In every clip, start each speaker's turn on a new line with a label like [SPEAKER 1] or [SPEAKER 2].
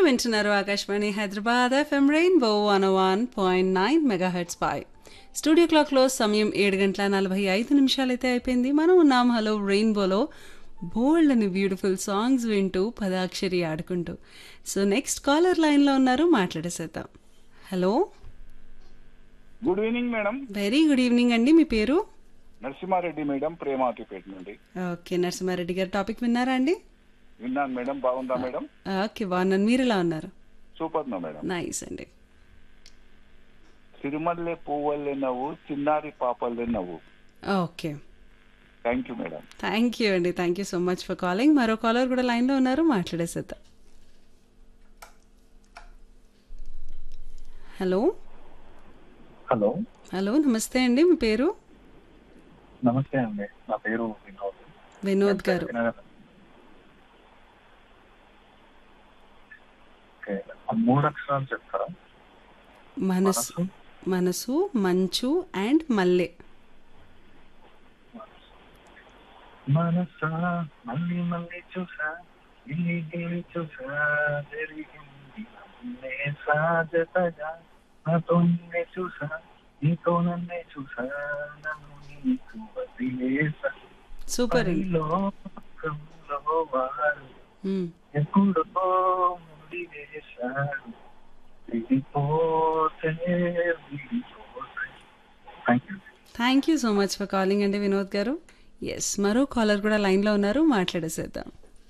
[SPEAKER 1] వింటున్నారు Akashvani Hyderabad FM rainbow one one point nine megahertz పై studio క్లాక్లో సమయం ఏడు గంటల నలభై ఐదు నిమిషాలైతే అయిపోయింది మనం ఉన్నాం హలో రెయిన్బోలో బోల్డ్ అని బ్యూటిఫుల్ సాంగ్స్ వింటూ పదాక్షరి ఆడుకుంటూ సో నెక్స్ట్ కాలర్ లైన్లో ఉన్నారు మాట్లాడేసేద్దాం hello
[SPEAKER 2] good evening madam
[SPEAKER 1] very good evening అండి మీ పేరు
[SPEAKER 2] నరసింహారెడ్డి మేడం ప్రేమాతిపేట నుండి
[SPEAKER 1] ఓకే నరసింహారెడ్డి గారు టాపిక్ విన్నారా అండి
[SPEAKER 2] విన్నాను మేడం బాగుందా మేడం
[SPEAKER 1] ఓకే బాగున్నాను మీరు ఎలా ఉన్నారు
[SPEAKER 2] సూపర్ నా మేడం
[SPEAKER 1] నైస్ అండి
[SPEAKER 2] సిరిమల్లె పువ్వల్లే నవ్వు చిన్నారి పాపల్లే నవ్వు
[SPEAKER 1] okay
[SPEAKER 2] thank you madam
[SPEAKER 1] thank you అండి thank you so much for calling మరో కాలర్ కూడా లైన్లో ఉన్నారు మాట్లాడేసేద్దాం హలో
[SPEAKER 3] హలో
[SPEAKER 1] హలో నమస్తే అండి మీ పేరు
[SPEAKER 3] నమస్తే అండి నా పేరు వినోద్
[SPEAKER 1] వినోద్ గారు
[SPEAKER 3] ఓకే ఆ మూడు అక్షరాలు చెప్తారా
[SPEAKER 1] మనసు మనసు మంచు అండ్ మల్లె
[SPEAKER 3] మనసా మళ్ళీ మళ్ళీ చూసా ఇల్లి గిల్లి చూసా జరిగింది నన్నే సాజతగా నాతో నిన్నే చూసా నీతో నన్నే చూసా నన్ను నీకు వదిలేసా
[SPEAKER 1] సూపర్ అండి
[SPEAKER 3] లోకంలో వారు
[SPEAKER 1] మ్మ్.
[SPEAKER 3] ఎప్పుడో ముడి వేశారు విడిపోతే విడిపోతే thank you
[SPEAKER 1] thank you so much for calling అండి వినోద్ గారు ఎస్ మరో కాలర్ కూడా లైన్లో ఉన్నారు మాట్లాడేసేద్దాం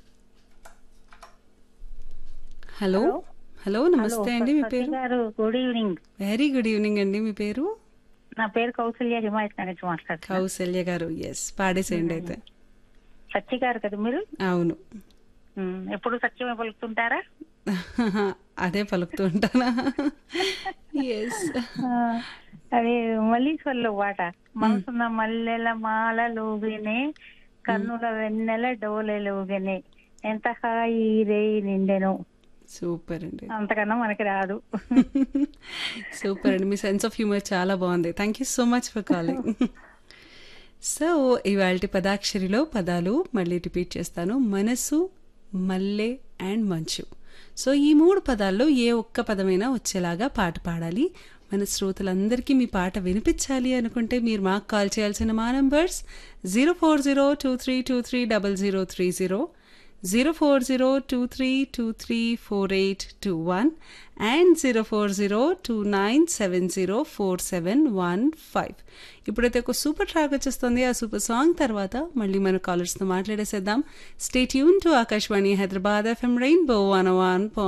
[SPEAKER 1] హలో హలో నమస్తే అండి మీ పేరు
[SPEAKER 4] గారు good evening
[SPEAKER 1] very good evening అండి మీ పేరు
[SPEAKER 4] నా పేరు కౌసల్య హిమాయత్ నగర్ నుంచి మాట్లాడుతున్నా
[SPEAKER 1] కౌసల్య గారు ఎస్ పాడేసేయండి అయితే
[SPEAKER 4] సత్య గారు కదా మీరు
[SPEAKER 1] అవును
[SPEAKER 4] ఉమ్, ఎప్పుడు సత్యమే పలుకుతుంటారా
[SPEAKER 1] అదే పలుకుతూ ఉంటానా ఎస్
[SPEAKER 4] ఆ, అది మల్లీశ్వర్లో పాట మనసున్న మల్లెల మాలలోగినే కన్నుల వెన్నెల డోలెలోగినే ఎంత హాయి రే నిండెను
[SPEAKER 1] సూపర్ అండి
[SPEAKER 4] అంతకన్నా మనకి రాదు
[SPEAKER 1] సూపర్ అండి మీ సెన్స్ ఆఫ్ హ్యూమర్ చాలా బాగుంది thank you so much for calling so ఇవాళ పదాక్షరిలో పదాలు మళ్ళీ రిపీట్ చేస్తాను మనసు మల్లె అండ్ మంచు సో ఈ మూడు పదాల్లో ఏ ఒక్క పదమైనా వచ్చేలాగా పాట పాడాలి మన శ్రోతలందరికీ మీ పాట వినిపించాలి అనుకుంటే మీరు మాకు కాల్ చేయాల్సిన మా numbers zero four zero two three two three double zero three zero zero four zero two three two three four eight two one and zero four zero two nine seven zero four seven one five ఇప్పుడైతే ఒక super track వచ్చేస్తుంది ఆ super song తర్వాత మళ్ళీ మన కాలర్స్తో మాట్లాడేసేద్దాం stay యూన్ to Akashvani Hyderabad FM rainbow one one